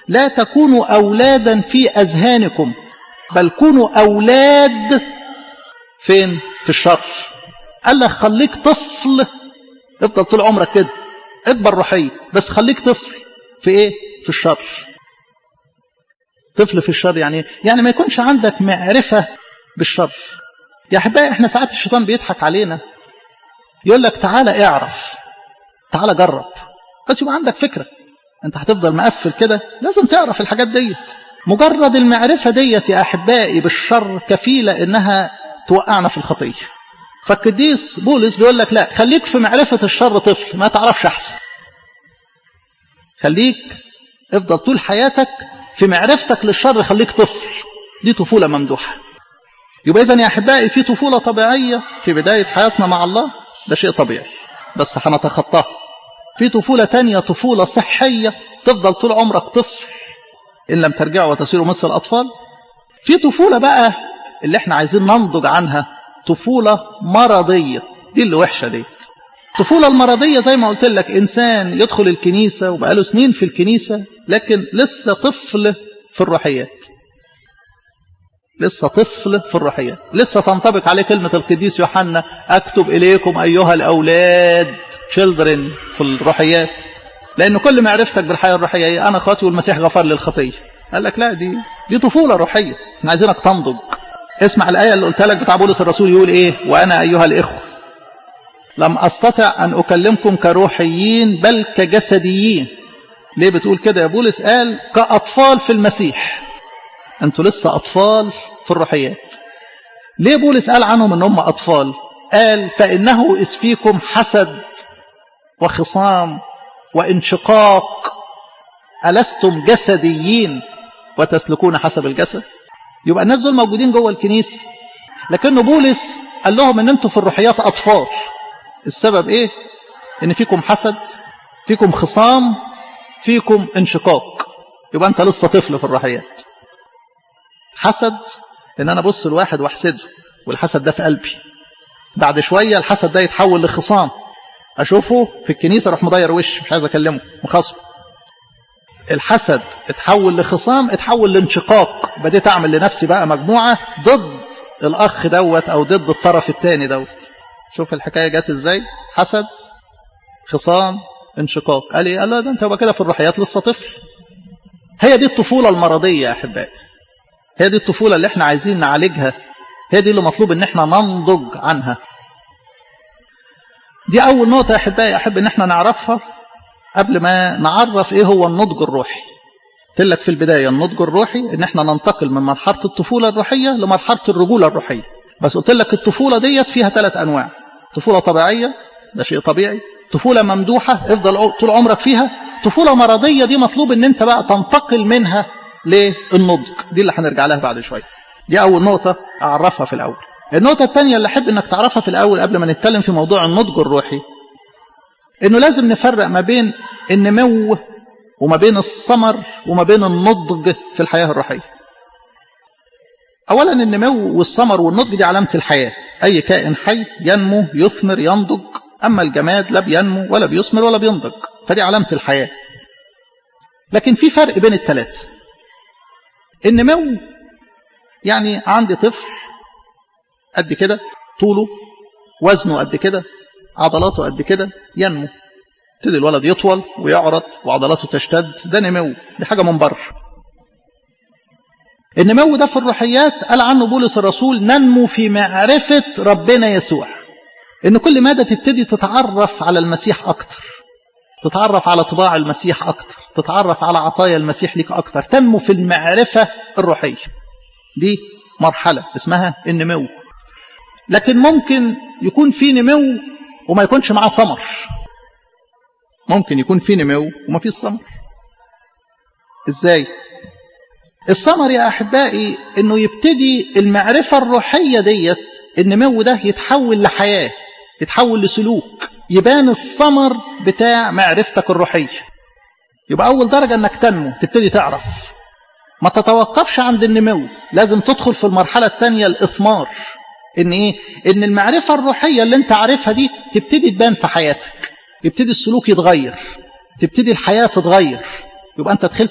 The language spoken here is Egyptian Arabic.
لا تكونوا أولادا في أذهانكم بل كونوا أولاد فين في الشر قال لك خليك طفل افضل طول عمرك كده اكبر روحيا بس خليك طفل في ايه في الشر طفل في الشر يعني يعني ما يكونش عندك معرفة بالشر يا احبائي احنا ساعات الشيطان بيضحك علينا يقول لك تعالى اعرف تعالى جرب بس يبقى عندك فكرة انت هتفضل مقفل كده لازم تعرف الحاجات ديت مجرد المعرفة ديت يا أحبائي بالشر كفيلة إنها توقعنا في الخطية فالقديس بولس بيقول لك لا خليك في معرفة الشر طفل ما تعرفش أحسن خليك افضل طول حياتك في معرفتك للشر خليك طفل دي طفولة ممدوحة يبقى إذن يا أحبائي في طفولة طبيعية في بداية حياتنا مع الله ده شيء طبيعي بس هنتخطاه في طفولة تانية طفولة صحية تفضل طول عمرك طفل إن لم ترجعوا وتصيروا مثل الأطفال في طفولة بقى اللي احنا عايزين ننضج عنها طفولة مرضية دي اللي وحشة ديت الطفولة المرضية زي ما قلت لك إنسان يدخل الكنيسة وبقاله سنين في الكنيسة لكن لسه طفل في الروحيات لسه طفل في الروحيات لسه تنطبق عليه كلمة القديس يوحنا أكتب إليكم أيها الأولاد children في الروحيات لأن كل معرفتك بالحياة الروحية هي أنا خاطي والمسيح غفر لي الخطية قال لك لا دي دي طفولة روحية احنا عايزينك تنضج اسمع الآية اللي قلت لك بتاع بولس الرسول يقول إيه وأنا أيها الإخوة لم أستطع أن أكلمكم كروحيين بل كجسديين ليه بتقول كده يا بولس قال كأطفال في المسيح أنتوا لسه أطفال في الروحيات ليه بولس قال عنهم أن هم أطفال قال فإنه إذ فيكم حسد وخصام وانشقاق ألستم جسديين وتسلكون حسب الجسد يبقى الناس دول موجودين جوه الكنيسة لكن بولس قال لهم ان انتوا في الروحيات اطفال السبب ايه ان فيكم حسد فيكم خصام فيكم انشقاق يبقى انت لسه طفل في الروحيات حسد ان انا ابص لواحد واحسده والحسد ده في قلبي بعد شويه الحسد ده يتحول لخصام اشوفه في الكنيسه اروح مضير وش مش عايز اكلمه مخاصمه الحسد اتحول لخصام اتحول لانشقاق بديت اعمل لنفسي بقى مجموعه ضد الاخ دوت او ضد الطرف الثاني دوت شوف الحكايه جت ازاي حسد خصام انشقاق قال ايه قال له ده انت يبقى كده في الروحيات لسه طفل هي دي الطفوله المرضيه يا احبائي هي دي الطفوله اللي احنا عايزين نعالجها هي دي اللي مطلوب ان احنا ننضج عنها دي اول نقطه يا احبائي احب ان احنا نعرفها قبل ما نعرف ايه هو النضج الروحي قلت لك في البدايه النضج الروحي ان احنا ننتقل من مرحله الطفوله الروحيه لمرحله الرجوله الروحيه بس قلت لك الطفوله ديت فيها ثلاث انواع طفوله طبيعيه ده شيء طبيعي طفوله ممدوحه افضل طول عمرك فيها طفوله مرضيه دي مطلوب ان انت بقى تنتقل منها للنضج دي اللي هنرجع لها بعد شويه دي اول نقطه اعرفها في الاول النقطه الثانيه اللي احب انك تعرفها في الاول قبل ما نتكلم في موضوع النضج الروحي انه لازم نفرق ما بين النمو وما بين الثمر وما بين النضج في الحياه الروحيه اولا النمو والثمر والنضج دي علامه الحياه اي كائن حي ينمو يثمر ينضج اما الجماد لا بينمو ولا بيثمر ولا بينضج فدي علامه الحياه لكن في فرق بين الثلاثه النمو يعني عندي طفل قد كده طوله وزنه قد كده عضلاته قد كده ينمو يبتدي الولد يطول ويعرض وعضلاته تشتد ده نمو دي حاجه من بره النمو ده في الروحيات قال عنه بولس الرسول ننمو في معرفه ربنا يسوع ان كل ماده تبتدي تتعرف على المسيح اكتر تتعرف على طباع المسيح اكتر تتعرف على عطايا المسيح ليك اكتر تنمو في المعرفه الروحيه دي مرحله اسمها النمو لكن ممكن يكون في نمو وما يكونش معاه ثمر ممكن يكون في نمو وما فيش ثمر ازاي الثمر يا احبائي انه يبتدي المعرفه الروحيه ديت النمو ده يتحول لحياه يتحول لسلوك يبان الثمر بتاع معرفتك الروحيه يبقى اول درجه انك تنمو تبتدي تعرف ما تتوقفش عند النمو لازم تدخل في المرحله الثانيه الاثمار ان ايه ان المعرفه الروحيه اللي انت عارفها دي تبتدي تبان في حياتك يبتدي السلوك يتغير تبتدي الحياه تتغير يبقى انت دخلت